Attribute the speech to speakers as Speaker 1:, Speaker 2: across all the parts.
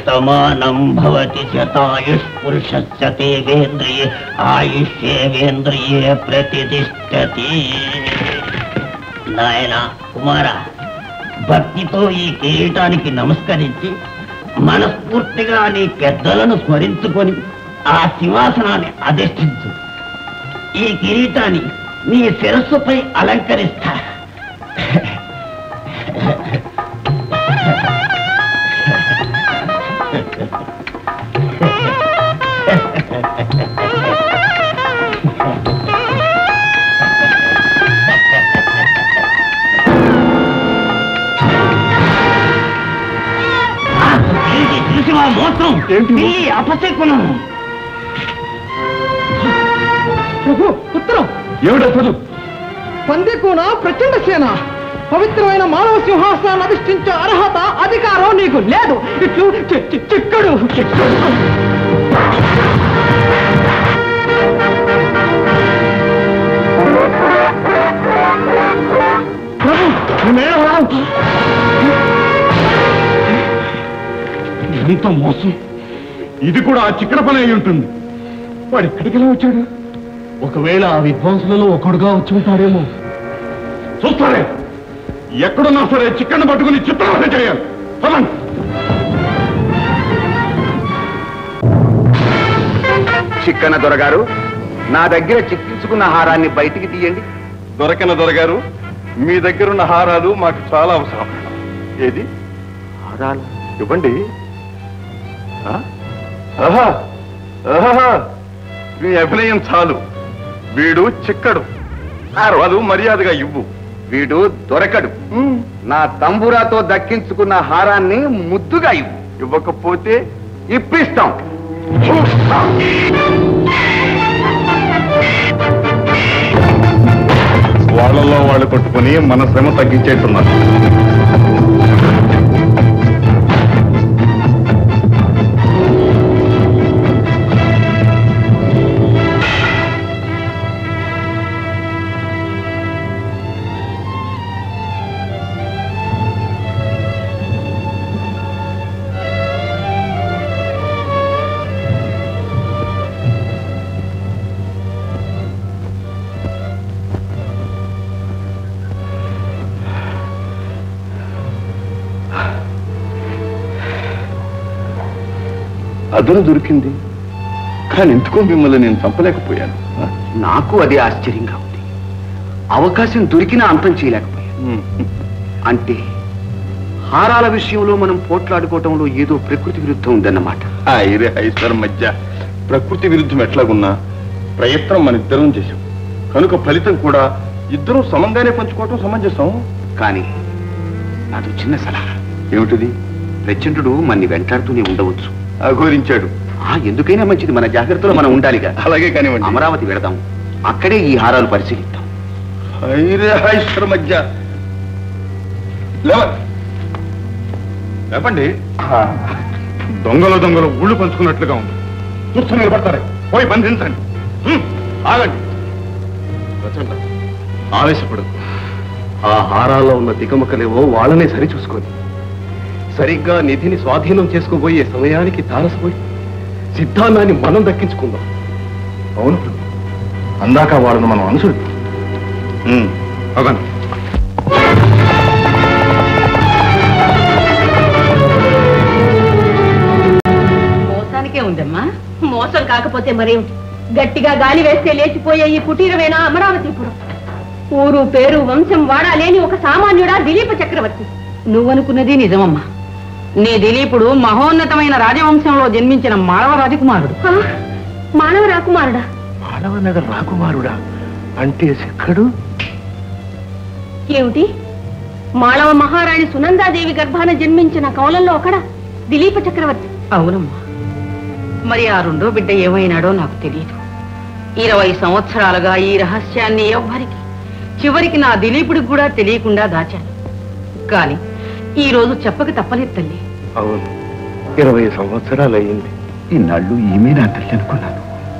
Speaker 1: శతమానం భవతి శతాయుష్ పురుషస్య తేవేంద్రియే ఆయుష్యేవేంద్రియే ప్రతిష్టతి నాయన కుమార భక్తితో ఈ కిరీటానికి నమస్కరించి మనస్ఫూర్తిగా నీ పెద్దలను స్మరించుకొని ఆ సింహాసనాన్ని అధిష్ఠించు ఈ కిరీటాన్ని నీ శిరస్సుపై అలంకరిస్తా ఆ, ఏంటి చూసివా మోసం
Speaker 2: ఏంటి?
Speaker 1: ఈ అపశకునం
Speaker 2: ప్రభు ఉత్తరం
Speaker 3: ఏమిటో చదువు
Speaker 2: పందికోన ప్రచండ సేన పవిత్రమైన మానవ సింహాసనాన్ని అధిష్ఠించే అర్హత అధికారం నీకు లేదు ఇట్లు చి- చి- చిక్కడు ప్రభు మేడం
Speaker 3: ఎంత మోసం ఇది కూడా ఆ చిక్కన పని అయి ఉంటుంది వాడు ఎక్కడికి ఎలా వచ్చాడు
Speaker 2: ఒకవేళ ఆ విద్వాంసులలో ఒకడుగా వచ్చి ఉంటాడేమో
Speaker 3: చూస్తారే ఎక్కడున్నా సరే చిక్కన పట్టుకుని చిత్రవద చేయాలి పదండి
Speaker 4: చిక్కన దొరగారు నా దగ్గర చిక్కించుకున్న హారాన్ని బయటికి తీయండి
Speaker 3: దొరకన దొరగారు మీ దగ్గరున్న హారాలు మాకు చాలా అవసరం ఏది
Speaker 4: హారాలు
Speaker 3: ఇవ్వండి ఆ? ఆహా! ఆహా! మీ అభినయం చాలు వీడు చిక్కడు వాళ్ళు మర్యాదగా ఇవ్వు
Speaker 4: వీడు దొరకడు నా తంబురాతో దక్కించుకున్న హారాన్ని ముద్దుగా ఇవ్వు
Speaker 3: ఇవ్వకపోతే
Speaker 4: ఇప్పిస్తాం
Speaker 3: వాళ్ళలో వాళ్ళు కొట్టుకుని మన శ్రమ తగ్గించేస్తున్నారు అదను దొరికింది కానీ ఎందుకో మిమ్మల్ని నేను చంపలేకపోయాను
Speaker 4: నాకు అదే ఆశ్చర్యంగా ఉంది అవకాశం దొరికినా అంతం చేయలేకపోయాను అంటే హారాల విషయంలో మనం పోట్లాడుకోవటంలో ఏదో ప్రకృతి విరుద్ధం ఉందన్నమాట
Speaker 3: ఐరే ఐశ్వర్ మధ్య ప్రకృతి విరుద్ధం ఎట్లాగున్నా ప్రయత్నం మన ఇద్దరం చేశాం కనుక ఫలితం కూడా ఇద్దరం సమంగానే పంచుకోవటం సమంజసం
Speaker 4: కానీ నాది చిన్న సలహా
Speaker 3: ఏమిటిది
Speaker 4: ప్రచండు మన్ని వెంటాడుతూనే ఉండవచ్చు
Speaker 3: అఘోరించాడు
Speaker 4: ఆ ఎందుకైనా మంచిది మన జాగ్రత్తలో మనం ఉండాలిగా
Speaker 3: అలాగే కానివ్వండి
Speaker 4: అమరావతి వెళదాం అక్కడే ఈ హారాలు పరిశీలిద్దాం
Speaker 3: ఐరే ఐశ్వర్ మధ్య లేవ లేపండి దొంగలు దొంగలు ఊళ్ళు పంచుకున్నట్లుగా ఉంది చూస్తూ నిలబడతారే పోయి బంధించండి హ్మ్, ఆగండి ప్రచండ ఆవేశపడు
Speaker 5: ఆ హారాల్లో ఉన్న దిగమకలేవో వాళ్ళనే సరి చూసుకొని సరిగ్గా నిధిని స్వాధీనం చేసుకోబోయే సమయానికి తారసపోయి సిద్ధాంతాన్ని మనం దక్కించుకుందాం
Speaker 3: అవును ప్రభు. అందాక వాళ్ళను మనం అనుసరి అగండి
Speaker 6: మోసానికే ఉందమ్మా
Speaker 7: మోసం కాకపోతే మరేమిటి గట్టిగా గాలి వేస్తే లేచిపోయే ఈ కుటీరమేనా అమరావతిపురం ఊరు పేరు వంశం వాడాలేని ఒక సామాన్యుడా దిలీప చక్రవర్తి
Speaker 6: నువ్వనుకున్నది నిజమమ్మా నీ దిలీపుడు మహోన్నతమైన రాజవంశంలో జన్మించిన మాళవ రాజకుమారుడు
Speaker 7: ఆ, మానవ రాకుమారుడా
Speaker 5: మానవనగర్ రాకుమారుడా అంటే శిఖడు
Speaker 7: ఏమిటి మాళవ మహారాణి సునందాదేవి గర్భాన జన్మించిన కౌలంలో ఒకడా దిలీప చక్రవర్తి
Speaker 6: అవునమ్మా మరి ఆ రెండో బిడ్డ ఏమైనాడో నాకు తెలియదు ఇరవై సంవత్సరాలుగా ఈ రహస్యాన్ని ఎవ్వరికి చివరికి నా దిలీపుడికి కూడా తెలియకుండా దాచాను కానీ ఈ రోజు చెప్పక తప్పలేదు తల్లి
Speaker 5: అవును ఇరవై సంవత్సరాలు అయింది
Speaker 4: ఇన్నాళ్ళు ఈమె నా తల్లి అనుకున్నాను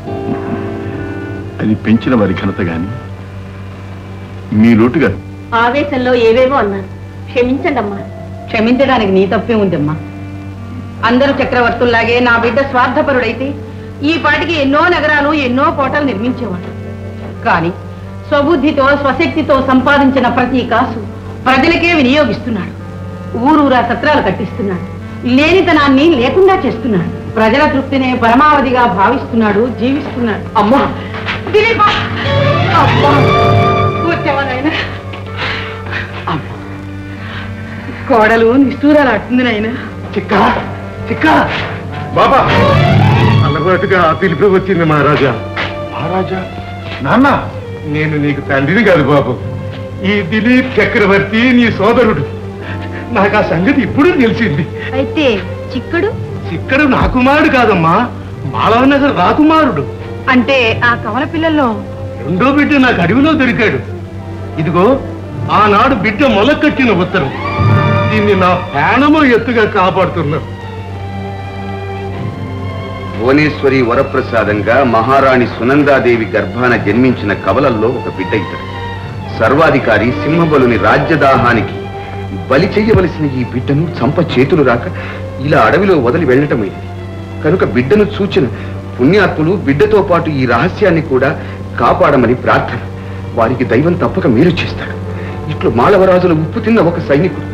Speaker 3: అది పెంచిన వారి ఘనత గాని మీ లోటుగా
Speaker 7: ఆవేశంలో ఏవేవో అన్నాను క్షమించండి అమ్మా
Speaker 6: క్షమించడానికి నీ తప్పే ఉందమ్మా అందరూ చక్రవర్తుల్లాగే నా బిడ్డ స్వార్థపరుడైతే ఈ పాటికి ఎన్నో నగరాలు ఎన్నో కోటలు నిర్మించేవాడు కానీ స్వబుద్ధితో స్వశక్తితో సంపాదించిన ప్రతి కాసు ప్రజలకే వినియోగిస్తున్నాడు ఊరూరా సత్రాలు కట్టిస్తున్నాడు లేనితనాన్ని లేకుండా చేస్తున్నాడు ప్రజల తృప్తినే పరమావధిగా భావిస్తున్నాడు జీవిస్తున్నాడు అమ్మా దిలీప! అమ్మా! కూర్చోవా నాయనా? అమ్మా! కోడలు నిష్ఠూరాలాడుతుంది నాయనా
Speaker 5: చిక్క చిక్క బాబా అలవాటుగా ఆ పిలుపు వచ్చింది మహారాజా
Speaker 3: మహారాజా నాన్న
Speaker 5: నేను నీకు తండ్రిని కాదు బాబు ఈ దిలీప్ చక్రవర్తి నీ సోదరుడు నాకు ఆ సంగతి ఇప్పుడు తెలిసింది
Speaker 7: అయితే చిక్కుడు
Speaker 5: ఇక్కడ నా కుమారుడు కాదమ్మా మాళవనగర్ రాకుమారుడు
Speaker 6: అంటే ఆ కవల పిల్లల్లో
Speaker 5: రెండో బిడ్డ నాకు అడవిలో దొరికాడు ఇదిగో ఆనాడు బిడ్డ మొలకట్టిన ఉత్తరం దీన్ని నా ప్రాణము ఎత్తుగా కాపాడుతున్నా
Speaker 4: భువనేశ్వరి వరప్రసాదంగా మహారాణి సునందాదేవి గర్భాన జన్మించిన కవలల్లో ఒక బిడ్డ ఇతడు సర్వాధికారి సింహబలుని రాజ్యదాహానికి బలి చెయ్యవలసిన ఈ బిడ్డను చంప చేతులు రాక ఇలా అడవిలో వదిలి వెళ్ళటమైంది కనుక బిడ్డను చూచిన పుణ్యాత్ములు బిడ్డతో పాటు ఈ రహస్యాన్ని కూడా కాపాడమని ప్రార్థన వారికి దైవం తప్పక మేలు చేస్తాడు ఇట్లు మాళవరాజుల ఉప్పు తిన్న ఒక సైనికుడు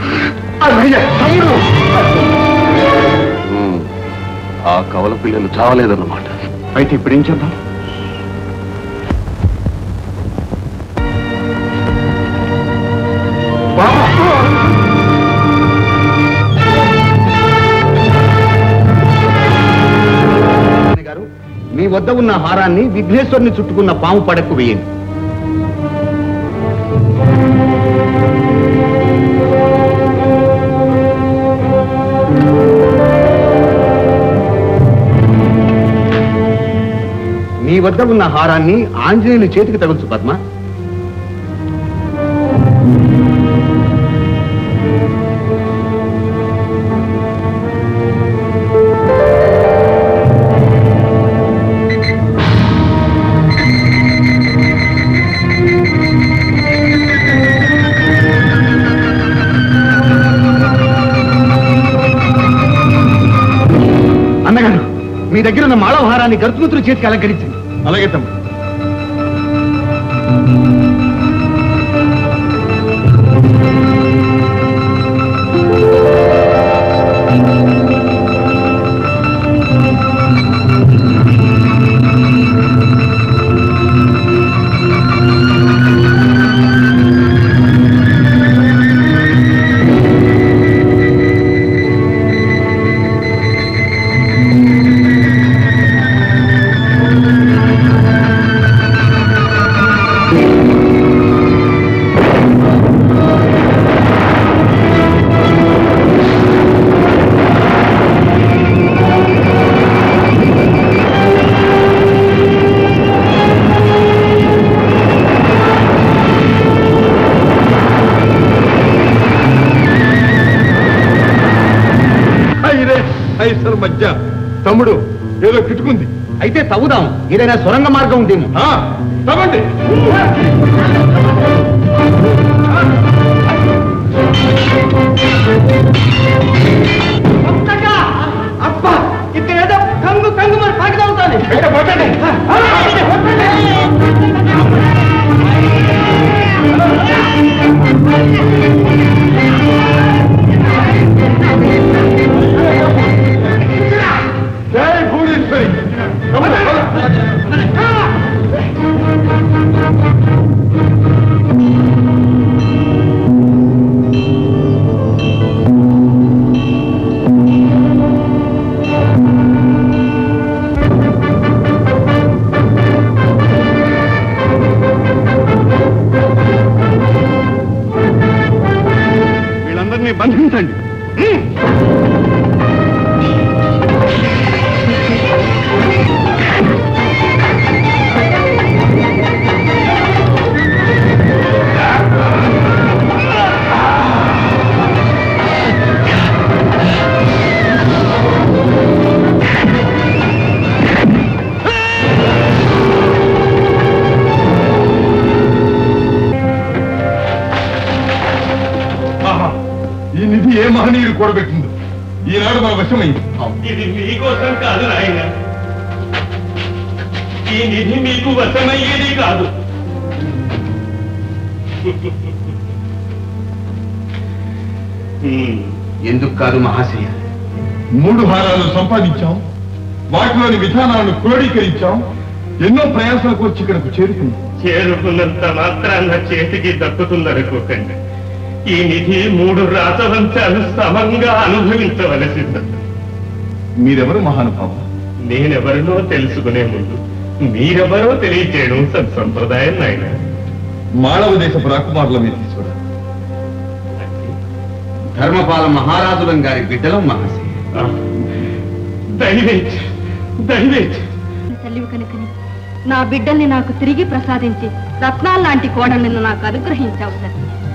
Speaker 4: ఉమ్, ఆ కవల పిల్లలు చావలేదన్నమాట
Speaker 3: అయితే ఇప్పుడు ఏం చేద్దాం
Speaker 4: గారు మీ వద్ద ఉన్న హారాన్ని విఘ్నేశ్వరుని చుట్టుకున్న పాము పడకు వేయండి మీ వద్ద ఉన్న హారాన్ని ఆంజనేయుని చేతికి తగులుచు పద్మ అన్నగారు మీ దగ్గర ఉన్న మాళవ హారాన్ని గరుతుగుతులు చేతికి అలంకరించండి
Speaker 3: అలాగే తమ్ముడు
Speaker 5: అయిరే ఐసర్ మధ్య తమ్ముడు ఏదో కిటుకుంది
Speaker 4: అయితే తవ్వుదాం ఏదైనా సొరంగ మార్గం ఉందేమో
Speaker 5: ఆ, తవ్వండి
Speaker 2: అబ్బా ఇక్కడ ఏదో కంగు కంగు మరి పాకి తగ్గుతుంది
Speaker 5: అయితే పట్టండి. జై భువనేశ్వరి వీళ్ళందరినీ బంధించండి ఆహా, ఈ నిధి ఏ మహనీయుడు కూడబెట్టిందో
Speaker 3: ఈనాడు మన వశమైంది
Speaker 8: ఇది మీకోసం కాదు నాయన ఈ నిధి మీకు వశమయ్యేది కాదు హ్మ్.
Speaker 4: ఎందుకు కాదు మహాశయ
Speaker 3: మూడు హారాలు సంపాదించాం వాటిలోని విధానాలను క్రోడీకరించాం ఎన్నో ప్రయాసాలకు వచ్చి ఇక్కడకు చేరుకున్నాం
Speaker 8: చేరుకున్నంత మాత్రాన్న చేతికి దక్కుతుందనుకోకండి ఈ నిధి మూడు రాజవంశాలు సమంగా అనుభవించవలసింది
Speaker 3: మీరెవరు మహానుభావ
Speaker 8: నేనెవరినో తెలుసుకునే ముందు మీరెవరో తెలియచేయడం సత్సంప్రదాయం నాయన
Speaker 3: మానవ దేశపు రాకుమారుల మీద తీసుకురా
Speaker 4: ధర్మపాల మహారాజులం గారి బిడ్డలం మహాశయ
Speaker 8: దయవేచి దయవేచి
Speaker 7: తల్లివి కనుకని నా బిడ్డల్ని నాకు తిరిగి ప్రసాదించి రత్నాల్లాంటి కోడలను నాకు అనుగ్రహించావు సత్య